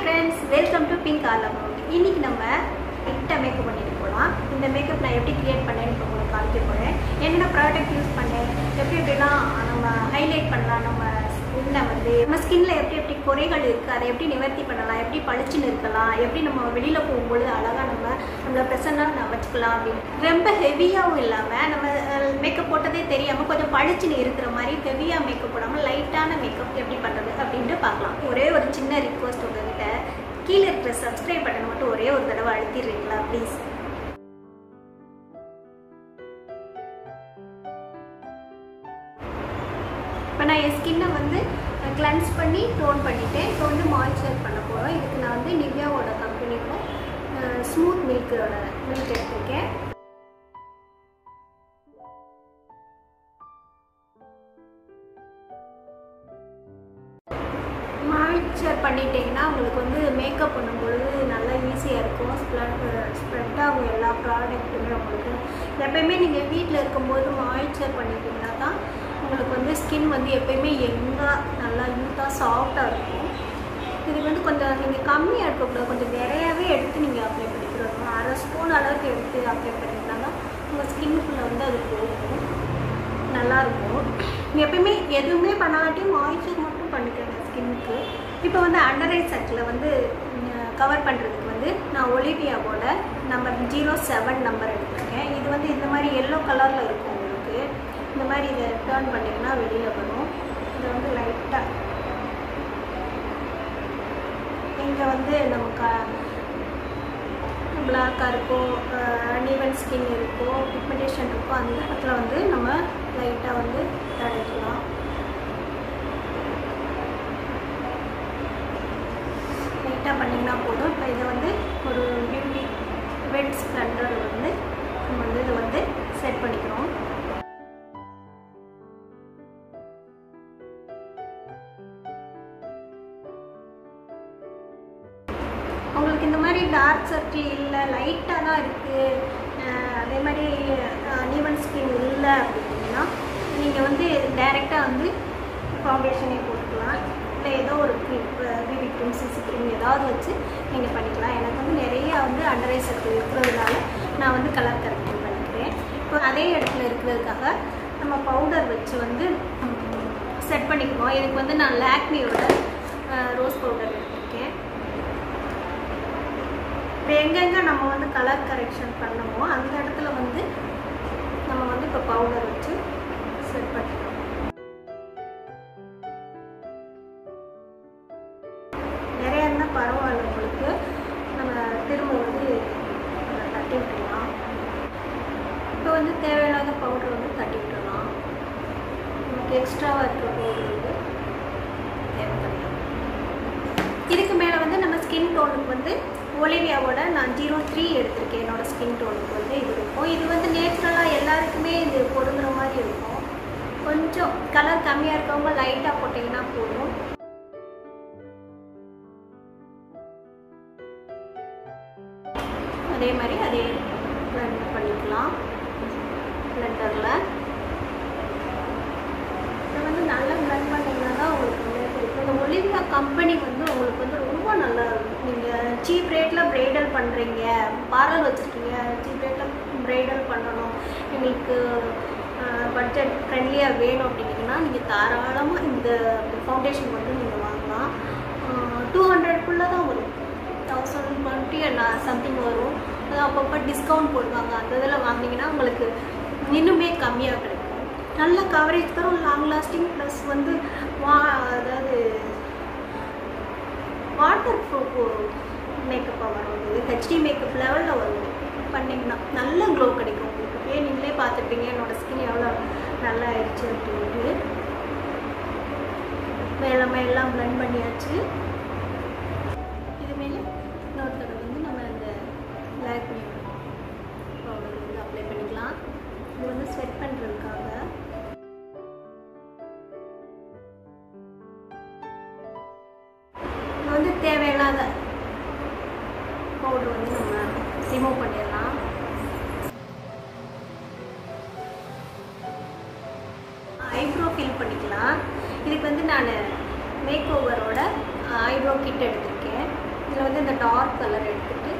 friends welcome to pink ஆலம் இன்னைக்கு நம்ம கிட்ட மேக்கப் பண்ணிட்டு போகலாம் இந்த மேக்கப் நான் எப்படி கிரியேட் பண்ணேன்னு இப்போ உங்களுக்கு காமிக்க போகிறேன் என்னென்ன ப்ராடக்ட் யூஸ் பண்ணேன் எப்படி எப்படிலாம் நம்ம ஹைலைட் பண்ணலாம் நம்ம ஸ்கின்னை வந்து நம்ம ஸ்கின்ல எப்படி எப்படி குறைகள் இருக்குது அதை எப்படி நிவர்த்தி பண்ணலாம் எப்படி பளிச்சுன்னு இருக்கலாம் எப்படி நம்ம வெளியில் போகும்பொழுது அழகாக நம்ம நம்மளை ப்ரெசண்டாக நம்ம வச்சுக்கலாம் அப்படின்னு ரொம்ப ஹெவியாகவும் இல்லாமல் நம்ம மேக்கப் போட்டதே தெரியாமல் கொஞ்சம் பளிச்சுன்னு இருக்கிற மாதிரி ஹெவியாக மேக்கப் போடாமல் லைட்டான மேக்கப் எப்படி பண்ணுறது அப்படின்ட்டு பார்க்கலாம் ஒரே ஒரு சின்ன ரிக்வஸ்ட் உங்ககிட்ட கீழே இருக்கிற சப்ஸ்கிரைப் பட்டன் மட்டும் ஒரே ஒரு தடவை அழுத்திடுறீங்களா ப்ளீஸ் இப்போ நான் என் ஸ்கின்னை வந்து கிளென்ஸ் பண்ணி டோன் பண்ணிட்டேன் இப்போ வந்து மாய்ஸ்சர் பண்ண போகிறோம் இதுக்கு நான் வந்து நிவ்யாவோட கம்பெனியோட ஸ்மூத் மில்கோட மில்க் எடுத்திருக்கேன் மாய்ச்சர் பண்ணிட்டீங்கன்னா உங்களுக்கு வந்து மேக்கப் பண்ணும்பொழுது நல்லா ஈஸியாக இருக்கும் ஸ்ப்ளட் ஸ்ப்ரெட் ஆகும் எல்லா ப்ராடக்ட்டுமே உங்களுக்கு எப்பயுமே நீங்கள் வீட்டில் இருக்கும்போது மாய்ச்சர் பண்ணிட்டீங்கன்னா தான் உங்களுக்கு வந்து ஸ்கின் வந்து எப்பயுமே எங்காக நல்லா யூத்தாக சாஃப்டாக இருக்கும் இது வந்து கொஞ்சம் நீங்கள் கம்மியாக இருக்கக்கூடாது கொஞ்சம் நிறையாவே எடுத்து நீங்கள் அப்ளை பண்ணிக்கிறோம் அரை ஸ்பூன் அளவுக்கு எடுத்து அப்ளை பண்ணிங்கன்னா தான் உங்கள் ஸ்கின்னுக்குள்ளே வந்து அது போகும் நல்லாயிருக்கும் எப்பயுமே எதுவுமே பண்ணாட்டியும் மாய்ச்சர் மட்டும் பண்ணிக்கிறேன் ஸ்கின்னுக்கு இப்போ வந்து அண்டர் ஐ சர்க்கில் வந்து கவர் பண்ணுறதுக்கு வந்து நான் ஒலிவியாவோட நம்பர் ஜீரோ செவன் நம்பர் எடுத்திருக்கேன் இது வந்து இந்த மாதிரி எல்லோ கலரில் இருக்கும் உங்களுக்கு இந்த மாதிரி இதை டேர்ன் பண்ணிங்கன்னா வெளியில் வரும் இதை வந்து லைட்டாக இங்கே வந்து நமக்கு பிளாக்காக இருக்கும் அன்இவன் ஸ்கின் இருக்கும் பிக்மெண்டேஷன் இருக்கும் அந்த இடத்துல வந்து நம்ம லைட்டாக வந்து தடைக்கலாம் லைட்டாக பண்ணிங்கன்னா போதும் இப்போ இதை வந்து ஒரு பியூட்டி வெட் ஸ்ப்ளண்டர் வந்து நம்ம வந்து இதை வந்து செட் பண்ணிக்கிறோம் உங்களுக்கு இந்த மாதிரி டார்க் சர்க்கிள் இல்லை லைட்டாக தான் இருக்குது அதே மாதிரி அனீவன் ஸ்கின் இல்லை அப்படின்னா நீங்கள் வந்து டைரெக்டாக வந்து ஃபவுண்டேஷனே போட்டுக்கலாம் இல்லை ஏதோ ஒரு cream BB cream CC cream ஏதாவது வச்சு நீங்கள் பண்ணிக்கலாம் எனக்கு வந்து நிறைய வந்து அண்டர் ஐ சர்க்கிள் இருக்கிறதுனால நான் வந்து கலர் கரெக்ஷன் பண்ணிக்கிறேன் இப்போ அதே இடத்துல இருக்கிறதுக்காக நம்ம பவுடர் வச்சு வந்து செட் பண்ணிக்குவோம் இதுக்கு வந்து நான் லாக்மியோட ரோஸ் பவுடர் எடுத்திருக்கேன் இப்போ எங்கெங்கே நம்ம வந்து கலர் கரெக்ஷன் பண்ணமோ அந்த இடத்துல வந்து நம்ம வந்து இப்போ பவுடர் வச்சு செட் பண்ணிக்கலாம் நிறைய இருந்தால் பரவாயில்ல உங்களுக்கு நம்ம திரும்ப வந்து தட்டி விட்டுடலாம் இப்போ வந்து தேவையில்லாத பவுடர் வந்து தட்டி விட்டுடலாம் நமக்கு எக்ஸ்ட்ராவாக இருக்கிற பவுடர் வந்து தேவைப்படலாம் இதுக்கு மேலே வந்து நம்ம ஸ்கின் டோனுக்கு வந்து ஒலிவியாவோட நான் ஜீரோ த்ரீ எடுத்திருக்கேன் என்னோட ஸ்கின் டோனுக்கு வந்து இது இருக்கும் இது வந்து நேச்சுரலாக எல்லாருக்குமே இது பொருந்துற மாதிரி இருக்கும் கொஞ்சம் கலர் கம்மியாக இருக்கவங்க லைட்டாக போட்டிங்கன்னா போதும் அதே மாதிரி அதே பிளண்ட் பண்ணிக்கலாம் பிளண்டரில் இதை வந்து நல்லா பிளண்ட் பண்ணிங்கன்னா தான் உங்களுக்கு வந்து பிடிக்கும் இந்த ஒலிவியா கம்பெனி வந்து உங்களுக்கு வந்து ரொம்ப நல்லா இருக்கும் நீங்கள் சீப் ரேட்டில் ப்ரைடல் பண்ணுறீங்க பார்லர் வச்சுருக்கீங்க சீப் ரேட்டில் ப்ரைடல் பண்ணணும் எங்களுக்கு பட்ஜெட் ஃப்ரெண்ட்லியாக வேணும் அப்படின்னீங்கன்னா நீங்கள் தாராளமாக இந்த ஃபவுண்டேஷன் வந்து நீங்கள் வாங்கலாம் டூ ஹண்ட்ரட்குள்ளே தான் வரும் தௌசண்ட் டுவெண்ட்டி சம்திங் வரும் அது அப்பப்போ டிஸ்கவுண்ட் போடுவாங்க அந்த இதில் வாங்கினீங்கன்னா உங்களுக்கு இன்னுமே கம்மியாக கிடைக்கும் நல்ல கவரேஜ் தரும் லாங் லாஸ்டிங் ப்ளஸ் வந்து வா அதாவது வாட்டர் ப்ரூஃப் மேக்கப்பாக வரும் இது ஹெச்டி மேக்கப் லெவலில் வரும் பண்ணிங்கன்னா நல்ல க்ளோ கிடைக்கும் உங்களுக்கு இப்போயே நீங்களே பார்த்துருப்பீங்க என்னோடய ஸ்கின் எவ்வளோ நல்லா ஆயிடுச்சு அப்படின்ட்டு எல்லாமே எல்லாம் ப்ளெண்ட் பண்ணியாச்சு இது மேலே இன்னொரு தடவை வந்து நம்ம இந்த பிளாக் பவுடர் வந்து அப்ளை பண்ணிக்கலாம் இது வந்து ஸ்வெட் பண்ணுறதுக்காக இது வந்து தேவையில்லாத பவுடர் வந்து நம்ம ரிமூவ் பண்ணிடலாம் ஐப்ரோ ஃபில் பண்ணிக்கலாம் இதுக்கு வந்து நான் மேக் ஓவரோட ஐப்ரோ கிட் எடுத்திருக்கேன் இதில் வந்து இந்த டார்க் கலர் எடுத்துட்டு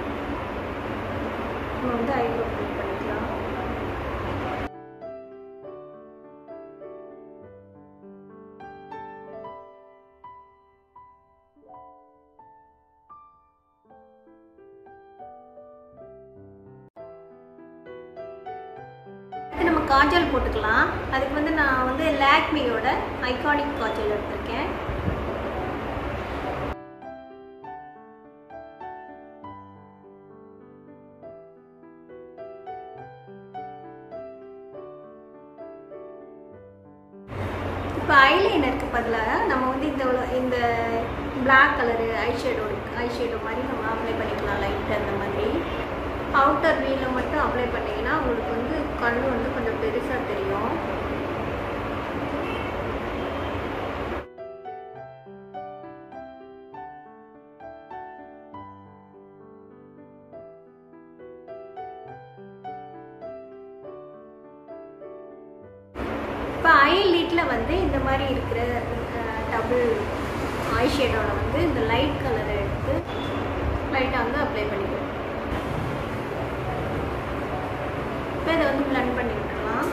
நம்ம வந்து ஐப்ரோ ஃபில் பண்ணிக்கலாம் அடுத்து நம்ம காஜல் போட்டுக்கலாம் அதுக்கு வந்து நான் வந்து லாக்மியோட ஐகானிக் காஜல் எடுத்திருக்கேன் இப்போ ஐலைனருக்கு பதிலாக நம்ம வந்து இந்த இந்த பிளாக் கலரு ஐஷேடோ ஐஷேடோ மாதிரி நம்ம அப்ளை பண்ணிக்கலாம் லைட் அந்த மாதிரி அவுட்டர் வீல மட்டும் அப்ளை பண்ணிங்கன்னா உங்களுக்கு வந்து கண் வந்து கொஞ்சம் பெருசாக தெரியும் இப்போ ஐ லிட்டில் வந்து இந்த மாதிரி இருக்கிற டபுள் ஐ ஷேடோட வந்து இந்த லைட் கலரை எடுத்து லைட்டாக வந்து அப்ளை பண்ணிக்கலாம் இப்போ இதை வந்து blend பண்ணி விட்டுறலாம்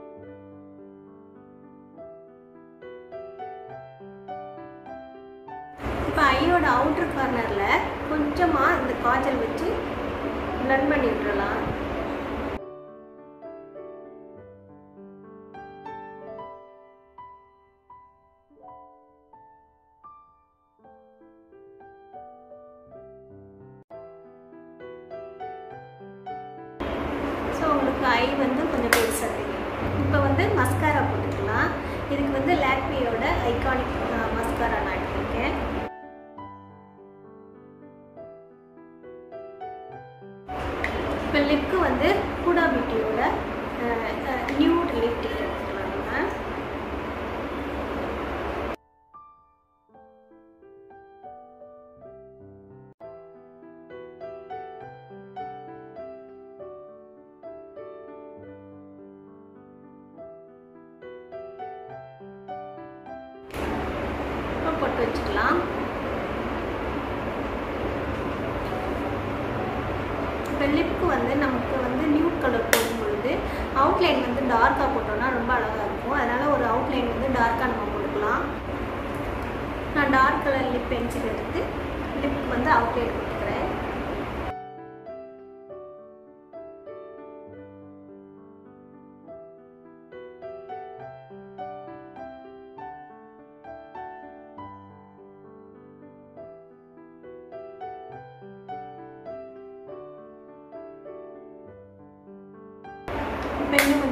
இப்போ ஐயோட அவுட்டர் கார்னரில் கொஞ்சமாக இந்த காஜல் வச்சு blend பண்ணி விட்டுறலாம் ஸோ உங்களுக்கு ஐ வந்து கொஞ்சம் பெருசாக தெரியும் இப்போ வந்து மஸ்காரா போட்டுக்கலாம் இதுக்கு வந்து லாக்மியோட ஐகானிக் மஸ்காரா நான் எடுத்திருக்கேன் இப்போ லிப்க்கு வந்து ஹூடா பியூட்டியோட நியூட் லிப் டிக் எடுத்துக்கலாம் நம்ம இப்போ போட்டு வச்சுக்கலாம் இப்போ லிப்க்கு வந்து நமக்கு வந்து நியூட் கலர் போடும் பொழுது அவுட்லைன் வந்து டார்க்காக போட்டோம்னா ரொம்ப அழகாக இருக்கும் அதனால் ஒரு அவுட்லைன் வந்து டார்க்காக நம்ம கொடுக்கலாம் நான் டார்க் கலர் லிப் பென்சில் எடுத்து லிப்க்கு வந்து அவுட்லைன் கொடுத்துக்கிறேன் இப்போ இன்னும் கொஞ்சம்